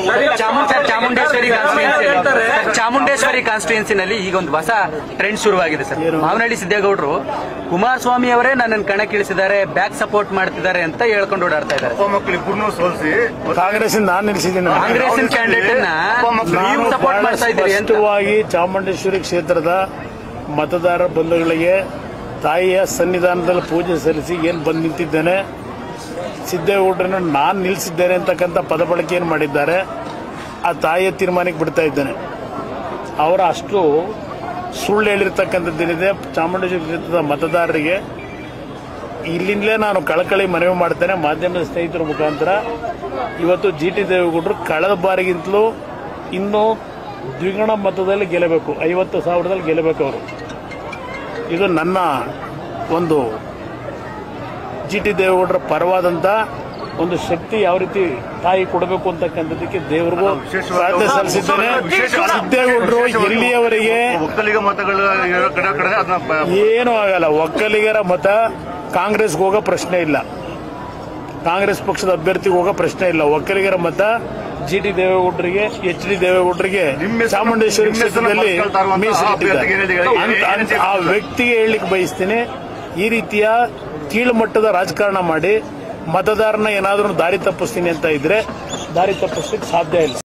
Chamunda Chamundeshwari constituency Chamundeshwari ಕಾನ್ಸ್ಟಿಟ್ಯೂನ್ಸಿನಲ್ಲಿ ಈಗ ಒಂದು ಹೊಸ ಟ್ರೆಂಡ್ ಶುರುವಾಗಿದೆ ಸರ್ ಮಾವನಹಳ್ಳಿ ಸಿದ್ದೇಗೌಡರು ಕುಮಾರಸ್ವಾಮಿ ಅವರೇ ನನ್ನನ್ನು ಕಣಕ್ಕಿಳಿಸಿದ್ದಾರೆ ಬ್ಯಾಕ್ ಸಪೋರ್ಟ್ ಮಾಡ್ತಿದ್ದಾರೆ ಅಂತ ಹೇಳ್ಕೊಂಡು ಓಡಾಡ್ತಾ ಇದ್ದಾರೆ ಉಪಮಕ್ಕಳು ಇಬ್ಬರನ್ನೂ ಸೋಲಿಸಿ ಕಾಂಗ್ರೆಸ್ ನಾನು ನಿಲ್ಲಿಸಿದ್ದೀನಿ ಕಾಂಗ್ರೆಸ್ಸಿನ ಕ್ಯಾಂಡಿಡೇಟ್ ನೀವು ನಾನು ಸಪೋರ್ಟ್ ಬಹಳ ಮಾಡ್ತಾ ಇದ್ದೀರಿ ಅಂತ ಸ್ಪಷ್ಟವಾಗಿ ಚಾಮುಂಡೇಶ್ವರಿ ಕ್ಷೇತ್ರದ ಮತದಾರ ಬಂಧುಗಳಿಗೆ ತಾಯಿಯ ಸನ್ನಿಧಾನದಲ್ಲಿ ಪೂಜೆ ಸಲ್ಲಿಸಿ ಏನು ಬಂದು ನಿಂತಿದ್ದೇನೆ ಸಿದ್ದೇಗೌಡರನ್ನು ನಾನು ನಿಲ್ಲಿಸಿದ್ದೇನೆ ಅಂತಕ್ಕಂಥ ಪದ ಬಳಕೆಯನ್ನು ಮಾಡಿದ್ದಾರೆ ಆ ತಾಯಿಯ ತೀರ್ಮಾನಕ್ಕೆ ಬಿಡ್ತಾ ಇದ್ದೇನೆ ಅವರ ಅಷ್ಟು ಸುಳ್ಳು ಹೇಳಿರ್ತಕ್ಕಂಥದ್ದೇನಿದೆ ಚಾಮುಂಡೇಶ್ವರಿ ಕ್ಷೇತ್ರದ ಮತದಾರರಿಗೆ ಇಲ್ಲಿಂದಲೇ ನಾನು ಕಳಕಳಿ ಮನವಿ ಮಾಡ್ತೇನೆ ಮಾಧ್ಯಮದ ಸ್ನೇಹಿತರ ಮುಖಾಂತರ ಇವತ್ತು ಜಿ ಟಿ ದೇವೇಗೌಡರು ಕಳೆದ ಬಾರಿಗಿಂತಲೂ ಇನ್ನೂ ದ್ವಿಗುಣ ಮತದಲ್ಲಿ ಗೆಲ್ಲಬೇಕು ಐವತ್ತು ಸಾವಿರದಲ್ಲಿ ಗೆಲ್ಲಬೇಕು ಅವರು ಇದು ನನ್ನ ಒಂದು ಜಿ ಟಿ ದೇವೇಗೌಡರ ಪರವಾದಂತ ಒಂದು ಶಕ್ತಿ ಯಾವ ರೀತಿ ತಾಯಿ ಕೊಡಬೇಕು ಅಂತಕ್ಕಂಥದ್ದಕ್ಕೆ ದೇವರಿಗೂ ಪ್ರಾರ್ಥನೆ ಸಲ್ಲಿಸಿದ್ದೇನೆ ಸಿದ್ದೇಗೌಡರು ಎಲ್ಲಿಯವರೆಗೆ ಒಕ್ಕಲಿಗ ಮತಗಳ ಇರೋ ಕಡೆ ಕಡೆ ಅದನ್ನ ಬ- ಏನೂ ಆಗಲ್ಲ ಒಕ್ಕಲಿಗರ ಮತ ಕಾಂಗ್ರೆಸ್ಗೆ ಹೋಗೋ ಪ್ರಶ್ನೆ ಇಲ್ಲ ಕಾಂಗ್ರೆಸ್ ಪಕ್ಷದ ಅಭ್ಯರ್ಥಿಗೆ ಹೋಗೋ ಪ್ರಶ್ನೆ ಇಲ್ಲ ಒಕ್ಕಲಿಗರ ಮತ ಜಿ ಟಿ ದೇವೇಗೌಡರಿಗೆ ಎಚ್ ಡಿ ದೇವೇಗೌಡರಿಗೆ ನಿಮ್ಮ ಹೆಸರು- ಚಾಮುಂಡೇಶ್ವರಿ ನಿಮ್ಮ ಹೆಸರು ಕ್ಷೇತ್ರದಲ್ಲಿ ಮತಗಳ್ತಾ ಇರುವಂತಹ ಮೀಸಲಿಟ್ಟಿದ್ದಾರೆ ಅಭ್ಯರ್ಥಿಗೆ ಹೇಳಿ- ಅಂತ- ಅಂತ ಆ ವ್ಯಕ್ತಿಗೆ ಹೇಳಲಿಕ್ಕೆ ಬಯಸ್ತೀನಿ ಈ ರೀತಿಯ ಕೀಳುಮಟ್ಟದ ರಾಜಕಾರಣ ಮಾಡಿ ಮತದಾರನ ಏನಾದರೂ ದಾರಿ ತಪ್ಪಿಸ್ತೀನಿ ಅಂತ ಇದ್ರೆ ದಾರಿ ತಪ್ಪಿಸ್ಲಿಕ್ಕೆ ಸಾಧ್ಯ ಇಲ್ಲ